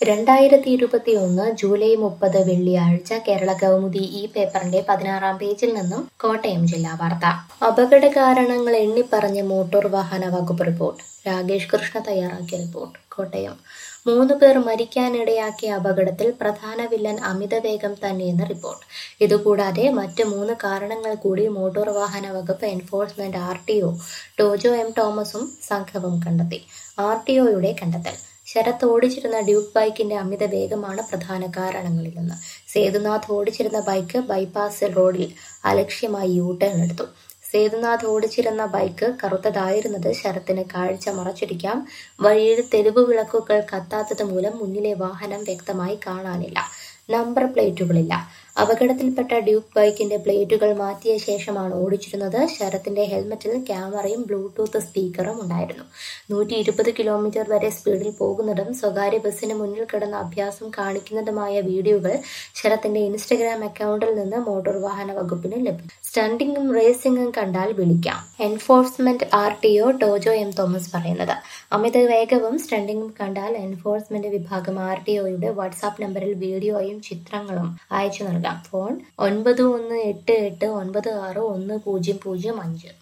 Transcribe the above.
രണ്ടായിരത്തി ഇരുപത്തിയൊന്ന് ജൂലൈ മുപ്പത് വെള്ളിയാഴ്ച കേരള കൗമുദി ഈ പേപ്പറിന്റെ പതിനാറാം പേജിൽ നിന്നും കോട്ടയം ജില്ലാ വാർത്ത അപകട കാരണങ്ങൾ എണ്ണിപ്പറഞ്ഞ് മോട്ടോർ വാഹന വകുപ്പ് റിപ്പോർട്ട് രാകേഷ് കൃഷ്ണ തയ്യാറാക്കിയ റിപ്പോർട്ട് കോട്ടയം മൂന്ന് പേർ മരിക്കാനിടയാക്കിയ അപകടത്തിൽ പ്രധാന വില്ലൻ അമിതവേഗം തന്നെയെന്ന് റിപ്പോർട്ട് ഇതുകൂടാതെ മറ്റ് മൂന്ന് കാരണങ്ങൾ കൂടി മോട്ടോർ വാഹന വകുപ്പ് enforcement R T O Tojo M തോമസും സംഘവും കണ്ടെത്തി ആർ ടി ഒയുടെ കണ്ടെത്തൽ ശരത്ത് ഓടിച്ചിരുന്ന ഡ്യൂക്ക് ബൈക്കിന്റെ അമിത വേഗമാണ് പ്രധാന കാരണങ്ങളിലൊന്ന് സേതുനാഥ് ഓടിച്ചിരുന്ന ബൈക്ക് ബൈപ്പാസ് റോഡിൽ അലക്ഷ്യമായി യൂ ടേൺ എടുത്തു സേതുനാഥ് ഓടിച്ചിരുന്ന ബൈക്ക് കറുത്തതായിരുന്നത് ശരത്തിന് കാഴ്ച മറച്ചിരിക്കാം വഴിയിൽ തെരുവ് വിളക്കുകൾ കത്താത്തത് മൂലം മുന്നിലെ വാഹനം വ്യക്തമായി കാണാനില്ല നമ്പർ പ്ലേറ്റുകളില്ല അപകടത്തിൽപ്പെട്ട ഡ്യൂക്ക് ബൈക്കിന്റെ പ്ലേറ്റുകൾ മാറ്റിയ ശേഷമാണ് ഓടിച്ചിരുന്നത് ശരത്തിന്റെ ഹെൽമറ്റിൽ ക്യാമറയും ബ്ലൂടൂത്ത് സ്പീക്കറും ഉണ്ടായിരുന്നു നൂറ്റി ഇരുപത് കിലോമീറ്റർ വരെ സ്പീഡിൽ പോകുന്നതും സ്വകാര്യ ബസ്സിന് മുന്നിൽ കിടന്ന അഭ്യാസം കാണിക്കുന്നതുമായ വീഡിയോകൾ ശരത്തിന്റെ ഇൻസ്റ്റഗ്രാം അക്കൗണ്ടിൽ നിന്ന് മോട്ടോർ വാഹന വകുപ്പിന് ലഭിച്ചു സ്റ്റണ്ടിങ്ങും റേസിംഗും കണ്ടാൽ വിളിക്കാം enforcement R T O Tojo M Thomas പറയുന്നത് അമിത വേഗവും സ്റ്റണ്ടിങ്ങും കണ്ടാൽ എൻഫോഴ്സ്മെന്റ് വിഭാഗം ആർ ടി ഒയുടെ വാട്സാപ്പ് നമ്പറിൽ വീഡിയോയും ചിത്രങ്ങളും അയച്ചു നൽകാം ഫോൺ ഒൻപത് ഒന്ന് എട്ട് എട്ട് ഒൻപത് ആറ് ഒന്ന് പൂജ്യം പൂജ്യം അഞ്ച്